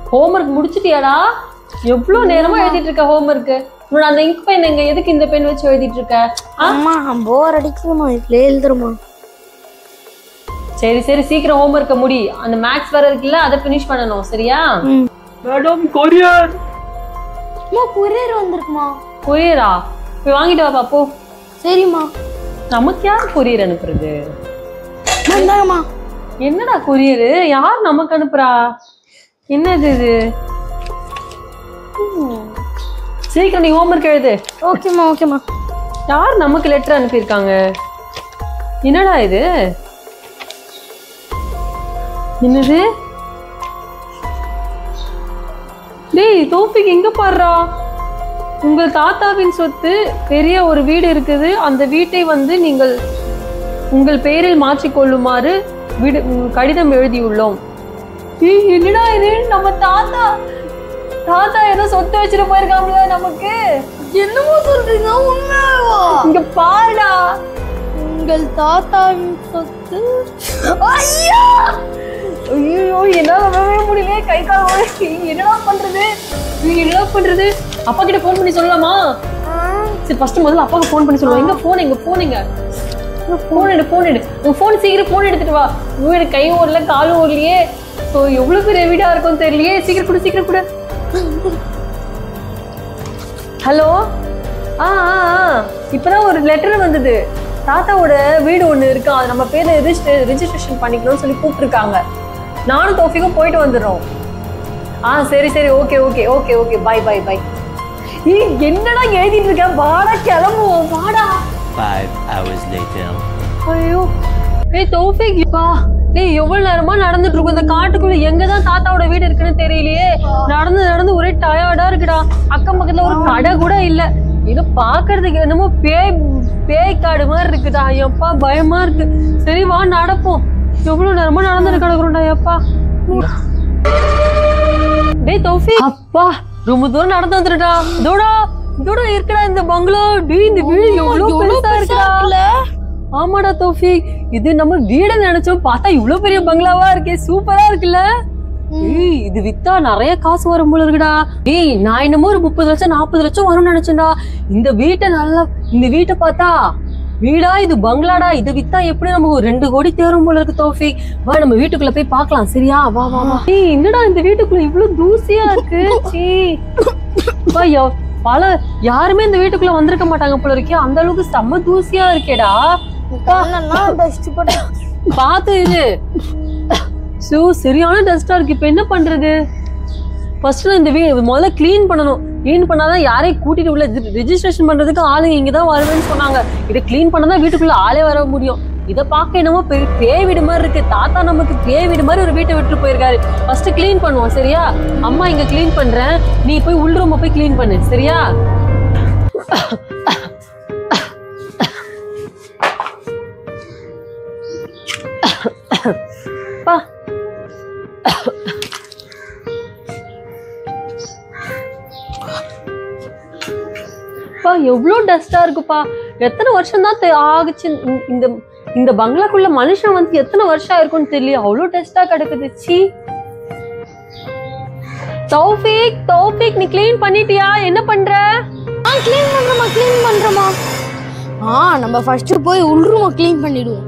Homework முடிச்சிட்டியாடா எவ்வளவு நேரமா எழுதிட்டு இருக்க ஹோம்ஒர்க் உன்னோட அந்த இங்க் பென் எங்க எதுக்கு இந்த பென் வச்சு எழுதிட்டு இருக்க அம்மா போர் அடிக்குதுமா இதுல எழுதுறமா சரி சரி சீக்கிரம் ஹோம்ஒர்க்க முடி அந்த மேக்ஸ் வேற இருக்குல்ல அதை ஃபினிஷ் பண்ணணும் சரியா மேடம் கொரியர் அம்மா கொரியர் வந்திருக்குமா கொரியரா போய் வாங்கிட்டு வா பாப்போ சரிம்மா நமக்கு யார் கொரியர் அனுப்புறது இந்தாங்கம்மா என்னடா கொரியர் யார் நமக்கு அனுப்புறா என்னது இது ஹம். சீக்கிரம் நீ ஹோம்ஒர்க் எழுது ஓகேம்மா ஓகேம்மா யார் நமக்கு லெட்டர் அனுப்பியிருக்காங்க என்னடா இது என்னது டேய் தோப்பிக் எங்க பாடுறா உங்கள் தாத்தாவின் சொத்து பெரிய ஒரு வீடு இருக்குது அந்த வீட்டை வந்து நீங்கள் உங்கள் பெயரில் மாற்றிக்கொள்ளுமாறு வீடு உம், கடிதம் எழுதியுள்ளோம் ஏய், என்னடா இது நம்ம தாத்தா தாத்தா ஏதோ சொத்து வச்சுட்டு போயிருக்காங்களா நமக்கு என்னமோ சொல்றீங்க உண்மையாவா இங்க பாருடா உங்கள் தாத்தாவின் சொத்து ஐயா ஐயோ என்னால வரவே முடியல கை கால் வலி. என்னடா பண்றது ஐயோ, என்னடா பண்றது அப்பா கிட்ட ஃபோன் பண்ணி சொல்லலாமா சரி ஃபர்ஸ்ட் முதல்ல அப்பாவுக்கு ஃபோன் பண்ணி சொல்லுவோம் எங்க ஃபோன் எங்க ஃபோன் எங்க ஃபோன் எடு ஃபோன் எடு உங்க ஃபோன் சீக்கிரம் ஃபோன் எடுத்துட்டு வா ஐயோ எனக்கு கை ஓடல காலும் ஓடலையே ஸோ எவ்வளவு பெரிய வீடா இருக்கும் தெரியலையே சீக்கிரம் கொடு சீக்கிரம் கொடு ஹலோ ஆ ஆ ஆ. இப்பதான் ஒரு லெட்டர் வந்தது தாத்தாவோட வீடு ஒண்ணு இருக்கு அது நம்ம பேர்ல ரெஜிஸ்டர் ரெஜிஸ்ட்ரேஷன் பண்ணிக்கணும்னு சொல்லி கூப்பிட்டுருக்காங்க நானும் தோஃபிக்கும் போயிட்டு வந்துடுறோம் ஆ சரி சரி okay okay okay okay bye bye bye ஏய் என்னடா எழுதிட்டு இருக்க வாடா கிளம்புவோம் வாடா Five hours later. ஐயோ ஏய் தௌஃபிக் பா டேய் எவ்வளவு நேரமா நடந்துட்டு இருக்கும் இந்த காட்டுக்குள்ள எங்க தான் தாத்தாவோட வீடு இருக்குன்னு தெரியலையே நடந்து நடந்து ஒரே டயர்டா இருக்குடா அக்கம் பக்கத்துல ஒரு கடை கூட இல்ல இது பாக்குறதுக்கு என்னமோ பேய் பேய் காடு மாதிரி இருக்குடா எப்பா பயமா இருக்கு சரி வா நடப்போம் எவ்வளவு நேரமா நடந்துட்டு கிடக்குறோம்டா எப்பா டேய் தௌஃபிக் அப்பா ரொம்ப தூரம் நடந்து வந்துடுடா இதோடா இதோட இருக்குடா இந்த பங்களா டேய் இந்த வீடு எவ்வளவு பெருசா இருக்குடா ஆமாடா தோஃபிக் இது நம்ம வீட நினைச்சோம் பார்த்தா இவ்வளவு பெரிய பங்களாவா இருக்கே சூப்பரா இருக்குல்ல ஏய் இது வித்தா நிறைய காசு வரும் போல இருக்குடா டேய் நான் என்னமோ ஒரு முப்பது லட்சம் நாற்பது லட்சம் வரும்னு நினைச்சேன்டா இந்த வீட்டை நல்லா இந்த வீட்டை பார்த்தா வீடா இது பங்களாடா இது வித்தா எப்படி நமக்கு ஒரு ரெண்டு கோடி தேரும் போல இருக்கு தோஃபிக் வா நம்ம வீட்டுக்குள்ள போய் பார்க்கலாம் சரியா வா வா வா ஏய் என்னடா இந்த வீட்டுக்குள்ள இவ்வளவு தூசியா இருக்கு சீ அப்பா, யோ- பல யாருமே இந்த வீட்டுக்குள்ள வந்திருக்க மாட்டாங்க போல இருக்கே அந்த அளவுக்கு செம்ம தூசியா இருக்கேடா கண்ணெல்லாம் டஸ்ட் போட்டு பாத்து இது சோ சரியான டஸ்டா இருக்கு இப்ப என்ன பண்றது ஃபர்ஸ்ட் இந்த வீ முதல்ல க்ளீன் பண்ணணும் க்ளீன் பண்ணாதான் யாரையும் கூட்டிட்டு உள்ள ரெஜிஸ்ட்ரேஷன் பண்றதுக்கு ஆளுங்க இங்க தான் வருவேன்னு சொன்னாங்க இதை க்ளீன் பண்ணாதான் வீட்டுக்குள்ள ஆளே வர முடியும் இதை பார்க்க என்னமோ பெரிய பேய் வீடு மாதிரி இருக்கு தாத்தா நமக்கு பேய் வீடு மாதிரி ஒரு வீட்டை விட்டு போயிருக்காரு ஃபர்ஸ்ட் க்ளீன் பண்ணுவோம் சரியா அம்மா இங்க க்ளீன் பண்றேன் நீ போய் உள் ரூம போய் க்ளீன் பண்ணு சரியா பா பா எவ்வளோ டஸ்டா இருக்குப்பா எத்தனை வருஷம் தான் ஆகுச்சு இந்த- இந்த இந்த பங்களாக்குள்ள மனுஷன் வந்து எத்தனை வருஷம் ஆயிருக்கும்னு தெரியல அவ்வளோ டஸ்டா கிடக்குது ச்சீ தௌஃபிக் தௌஃபிக் நீ க்ளீன் பண்ணிட்டியா என்ன பண்ற ஆ க்ளீன் பண்றோமா க்ளீன் பண்றோமா ஆ நம்ம ஃபர்ஸ்ட் போய் உள்ரூமை க்ளீன் பண்ணிடுவோம்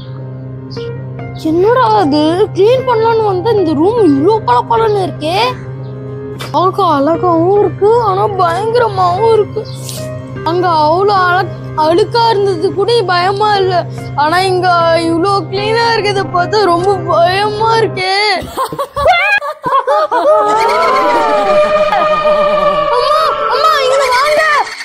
என்னடா அது க்ளீன் பண்ணலாம்னு வந்தா இந்த ரூம் இவ்வளோ பளபளன்னு இருக்கே பார்க்க அழகாவும் இருக்கு ஆனா பயங்கரமாவும் இருக்கு அங்க அவ்வளோ அழ அழுக்கா இருந்தது கூட பயமா இல்ல ஆனா இங்க இவ்வளோ கிளீனா இருக்கிறத பார்த்தா ரொம்ப பயமா இருக்கே அம்மா அம்மா இங்க வாங்க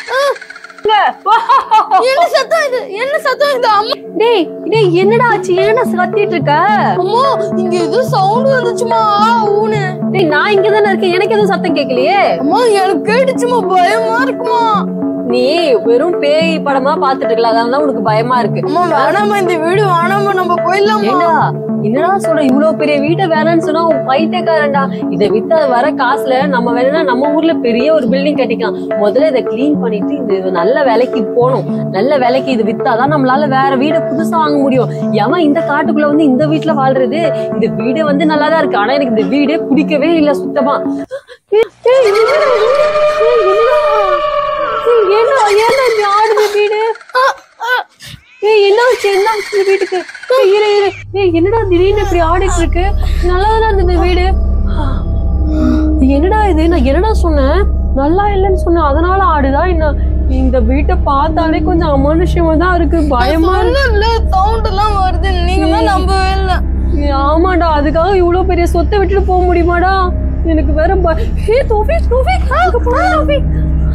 ஆ. என்ன சத்தம் இது என்ன சத்தம் இது அம்மா டேய் டேய் என்னடா ஆச்சு ஏன்னா கத்திட்டு இருக்க அம்மா இங்க ஏதோ சவுண்ட் வந்துச்சுமா ஊனு டேய் நான் இங்க தானே இருக்கேன் எனக்கு எதுவும் சத்தம் கேட்கலையே அம்மா எனக்கு கேட்டுச்சுமா பயமா இருக்குமா நீ வெறும் பேய் படமா பாத்துட்டு இருக்கல அதனால தான் உனக்கு பயமா இருக்கு அம்மா வேணாமா இந்த வீடு வேணாமா நம்ம போயிடலாமா ஏண்டா என்னடா சொல்ற இவ்வளவு பெரிய வீட்டை வேணாம்னு சொன்னா உன் பைத்தியக்காரன்டா இதை வித்த வர காசுல நம்ம வேணா நம்ம ஊர்ல பெரிய ஒரு பில்டிங் கட்டிக்கலாம் முதல்ல இதை க்ளீன் பண்ணிட்டு இது நல்ல விலைக்கு போகணும் நல்ல விலைக்கு இது வித்தாதான் நம்மளால வேற வீடு புதுசா வாங்க முடியும் எவன் இந்த காட்டுக்குள்ள வந்து இந்த வீட்டுல வாழ்றது இந்த வீடு வந்து நல்லா தான் இருக்கு ஆனா எனக்கு இந்த வீடே பிடிக்கவே இல்லை சுத்தமா ஏய், ஏய், என்னடா இது? ஏய், என்னடா? ஏய், ஏன்டா ஏன்டா இப்படி ஆடுது வீடு ஏய் என்ன ஆச்சு என்ன ஆச்சு இந்த வீட்டுக்கு ஏய், இரு இரு ஏய் என்னடா திடீர்னு இப்படி ஆடிட்டு இருக்கு நல்லா தான் இருந்தது வீடு என்னடா இது நான் என்னடா சொன்னேன் நல்லா இல்லைன்னு சொன்னேன் அதனால ஆடுதா என்ன இந்த வீட்டை பார்த்தாலே கொஞ்சம் அமானுஷ்யமா தான் இருக்கு பயமா இருக்கு சொன்னல சவுண்ட் எல்லாம் வருது நீங்க தான் நம்பவே இல்ல ஏய், ஆமாடா அதுக்காக இவ்வளவு பெரிய சொத்தை விட்டுட்டு போக முடியுமாடா எனக்கு வேற ப- ஹே தோஃபிக் தோஃபிக் அங்க போடா தோஃபிக்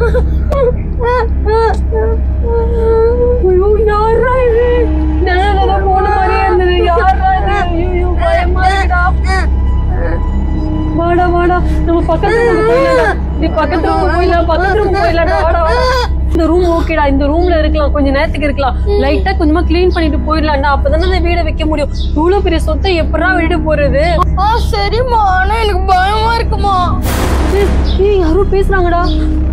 ஐயோ யாரா இது நிழல்ல ஏதோ போன மாதிரியே இருந்தது யாரா இது ஐயோ பயமா இருக்குடா வாடா வாடா நம்ம பக்கத்து ரூம் போயிடலாம் நீ பக்கத்து ரூம் போயிடலாம் பக்கத்து ரூம் போயிடலாம் வாடா வாடா இந்த ரூம் ஓகேடா இந்த ரூம்ல இருக்கலாம் கொஞ்ச நேரத்துக்கு இருக்கலாம் லைட்டா கொஞ்சமா க்ளீன் பண்ணிட்டு போயிடலாம்டா அப்பதானே அந்த வீடை வைக்க முடியும் இவ்வளவு பெரிய சொத்தை எப்படா விட்டுட்டு போறது ஆ சரிம்மா ஆனா எனக்கு பயமா இருக்குமா ஏய், ஏய் யாரோ பேசுறாங்கடா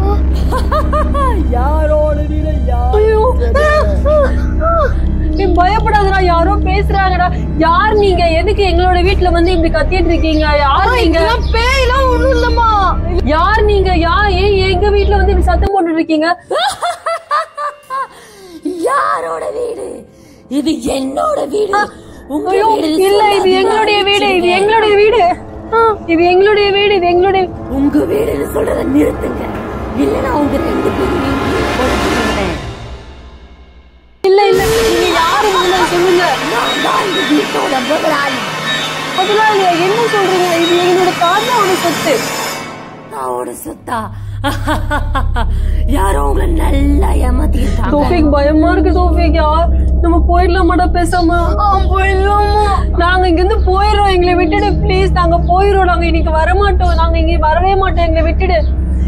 யாரோட வீடு ஐயோ ஏய், பயப்படாதடா யாரோ பேசுறாங்கடா யார் நீங்க எதுக்கு எங்களோட வீட்ல வந்து இப்படி கத்திட்டு இருக்கீங்க யார் நீங்க இதெல்லாம் பேயெல்லாம் ஒண்ணும் இல்லம்மா யார் நீங்க யார் ஏன் எங்க வீட்ல வந்து இப்படி சத்தம் போட்டுட்டு இருக்கீங்க யாரோட வீடு இது என்னோட வீடு உங்க ஐயோ வீடு இல்ல இது எங்களுடைய வீடு இது எங்களுடைய வீடு ஆ, இது எங்களுடைய வீடு இது எங்களுடைய உங்க வீடுன்னு சொல்றத நிறுத்துங்க இல்லனா உங்க ரெண்டு பேரும் இல்ல இல்ல நீங்க யாரு முதல்ல சொல்லுங்க நான் தான் இந்த வீட்டோட முதலாளி முதலாளி என்ன சொல்றீங்க இது எங்களோட தாத்தாவோட சொத்து தாவோட சொத்தா யாரோ உங்களை நல்லா ஏமாத்திட்டாங்க தோஃபிக் பயமா இருக்கு தோஃபிக் யார் நம்ம போயிடலாமாடா பேசாம போயிடலாமா நாங்க இங்க இருந்து போயிடுறோம் எங்களை விட்டுடு ப்ளீஸ் நாங்க போயிடுறோம் நாங்க இன்னைக்கு வர மாட்டோம் நாங்க இங்க வரவே மாட்டோம் எங்களை விட்டுடு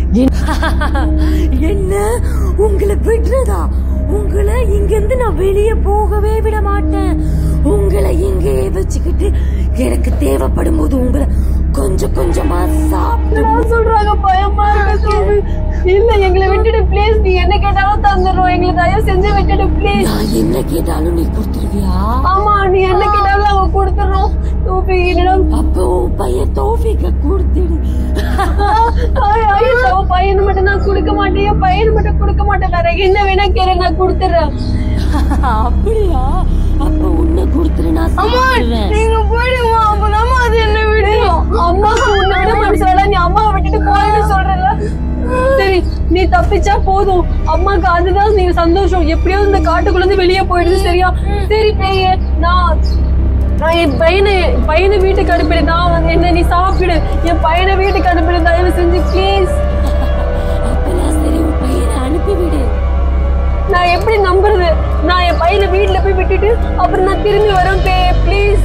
என்ன உங்களை விடுறதா உங்களை இங்க இருந்து நான் வெளியே போகவே விட மாட்டேன் உங்களை இங்கேயே வச்சுக்கிட்டு எனக்கு தேவைப்படும் போது உங்களை கொஞ்சம் கொஞ்சமா சாப்பிட்டு நான் சொல்றாங்க பயமா இருக்கு தோஃபிக் இல்ல எங்களை விட்டுடு ப்ளீஸ் நீ என்ன கேட்டாலும் தந்துடுறோம் எங்களை தயவு செஞ்சு விட்டுடு ப்ளீஸ் நான் என்ன கேட்டாலும் நீ கொடுத்துருவியா ஆமா நீ என்ன கேட்டாலும் நாங்க கொடுத்துறோம் தோஃபிக் என்னிடம் அப்போ உன் பையன் தோஃபிக்க கொடுத்துடு ஐய், ஐய், உன் பையனை மட்டும் நான் கொடுக்க மாட்டேன் என் பையனை மட்டும் கொடுக்க மாட்டேன் வேற என்ன வேணா கேளு நான் கொடுத்துறேன் அப்படியா அப்ப உன்னை கொடுத்துரு நான் சாப்பிடுவேன் நீங்க போயிடுமா அப்பதாம்மா அது என்ன விடும் அம்மாக்கு உன்னை விட மனசுல நீ அம்மாவை விட்டுட்டு போறேன்னு சொல்றல சரி நீ தப்பிச்சா போதும் அம்மாக்கு அதுதான் நீ சந்தோஷம் எப்படியாவது இந்த காட்டுக்குள்ள இருந்து வெளியே போயிடுது சரியா சரி பேயே நான் நான் என் பையனை பையனை வீட்டுக்கு அனுப்பிடு நான் வந்து என்ன நீ சாப்பிடு என் பையனை வீட்டுக்கு அனுப்பிடு தயவு செஞ்சு ப்ளீஸ் அப்பெல்லாம் சரி உன் பையனை அனுப்பிவிடு நான் எப்படி நம்புறது நான் என் பையனை வீட்டுல போய் விட்டுட்டு அப்புறம் நான் திரும்பி வரேன் பேயே ப்ளீஸ்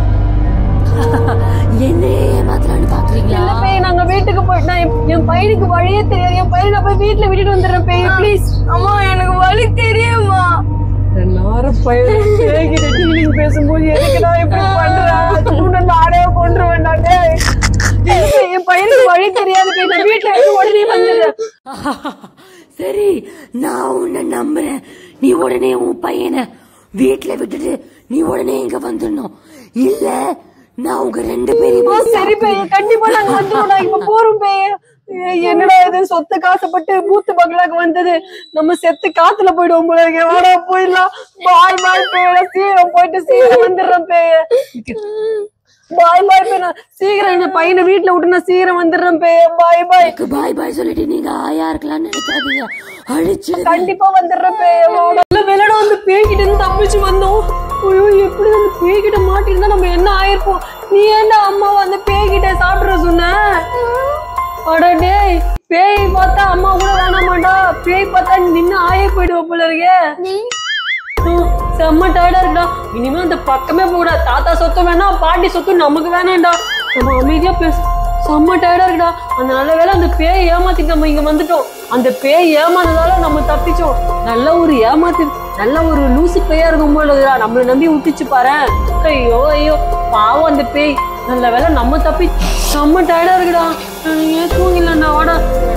என்ன ஏமாத்தலான்னு பாக்குறீங்களா இல்ல பேய் நாங்க வீட்டுக்கு போய் நான் என்- என் பையனுக்கு வழியே தெரியாது என் பையனை போய் வீட்டுல விட்டுட்டு வந்துடுறேன் பேய் ப்ளீஸ் அம்மா எனக்கு வழி தெரியுமா நார பையன் பேய்கிட்ட டீலிங் பேசும்போது எதுக்கு நான் இப்படி பண்றேன் உன்னை நானே கொண்டுருவேன் நான் டேய். எனக்கு என் பையனுக்கு வழி தெரியாது பேய் நான் வீட்டுல இருந்து உடனே வந்துடுறேன் சரி நான் உன்னை நம்புறேன் நீ உடனே உன் பையனை வீட்டுல விட்டுட்டு நீ உடனே இங்க வந்துடணும் இல்ல நான் உங்க ரெண்டு ஆ, பேரையும் சரி பேய் கண்டிப்பா நாங்க வந்துடுவோம் நான் இப்ப போறோம் பேய் ஏய், என்னடா இது சொத்து காசுப்பட்டு பூத்து பங்களாக்கு வந்தது நம்ம செத்து காத்துல போயிடுவோம் போல இருக்கு வாடா போயிடலாம் பாய் பாய் பேய சீக்கிரம் போயிட்டு சீக்கிரம் வந்துடுறேன் பேய பாய் பாய் பேய் நான் சீக்கிரம் இந்த பையனை வீட்டுல விட்டு நான் சீக்கிரம் வந்துடுறேன் பேய பாய் பாய் எனக்கு பாய் பாய் சொல்லிட்டு நீங்க ஆயா இருக்கலாம்னு நினைக்காதீங்க அழிச்சு கண்டிப்பா வந்துடுறேன் பேய நல்ல விளையாட வந்து பேய்கிட்ட இருந்து தப்பிச்சு வந்தோம் ஐயோ எப்படி அந்த பேய்கிட்ட மாட்டிருந்தா நம்ம என்ன ஆயிருப்போம் நீ ஏன்டா அம்மா வந்து பேய்கிட்ட சாப்பிடுற சொன்ன அட டேய் பேய் பார்த்தா அம்மா கூட வேணாமாண்டா பேய் பார்த்தா நின்னு ஆயே போயிடுவ போல இருக்கே ஹம், செம்ம டயர்டா இருக்குடா இனிமே அந்த பக்கமே போகக்கூடாது தாத்தா சொத்து வேணாம் பாட்டி சொத்து நமக்கு வேணாம்டா நம்ம அமைதியா பேச செம்ம டயர்டா இருக்குடா அந்த நல்ல வேளை அந்த பேய் ஏமாத்திட்டு நம்ம இங்க வந்துட்டோம் அந்த பேய் ஏமாந்ததால நம்ம தப்பிச்சோம் நல்ல ஒரு ஏமாத்தி நல்ல ஒரு லூசு பேயா இருக்கும் போல இருக்குடா நம்மள நம்பி விட்டுச்சு பாரு ஐயோ ஐயோ பாவம் அந்த பேய் நல்ல வேளை நம்ம தப்பி செம்ம டயர்டா இருக்குடா அஹ் ஏன் தூங்கிலண்ணா வாடா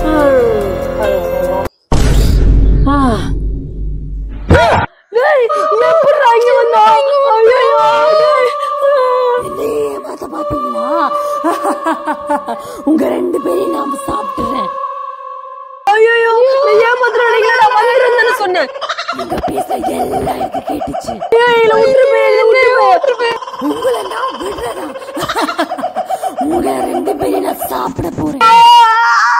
ஆ. டேய், எப்படிடா இங்க வந்தா? ஐயையோ, டேய். என்னையே பார்த்த பாத்தீங்களா உங்க ரெண்டு பேரையும் நாம சாப்பிட்டுறேன் ஐயையோ, நீ ஏமாத்துற நினைக்கல, நான் வந்துடுறேன்னு சொன்னேன். உங்க பேச எல்லாம் எனக்கு கேட்டுச்சு ஏய், இல்ல, விட்டுருப்பே, இல்ல, விட்டுருப்பே. உங்களை நான் விடுறதா உங்களை ரெண்டு பேரையும் நான் சாப்பிட போறேன்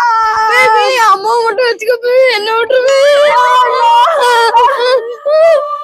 பேபி அம்மா மட்டும் வச்சுக்கோ பேபி என்ன விட்டுரு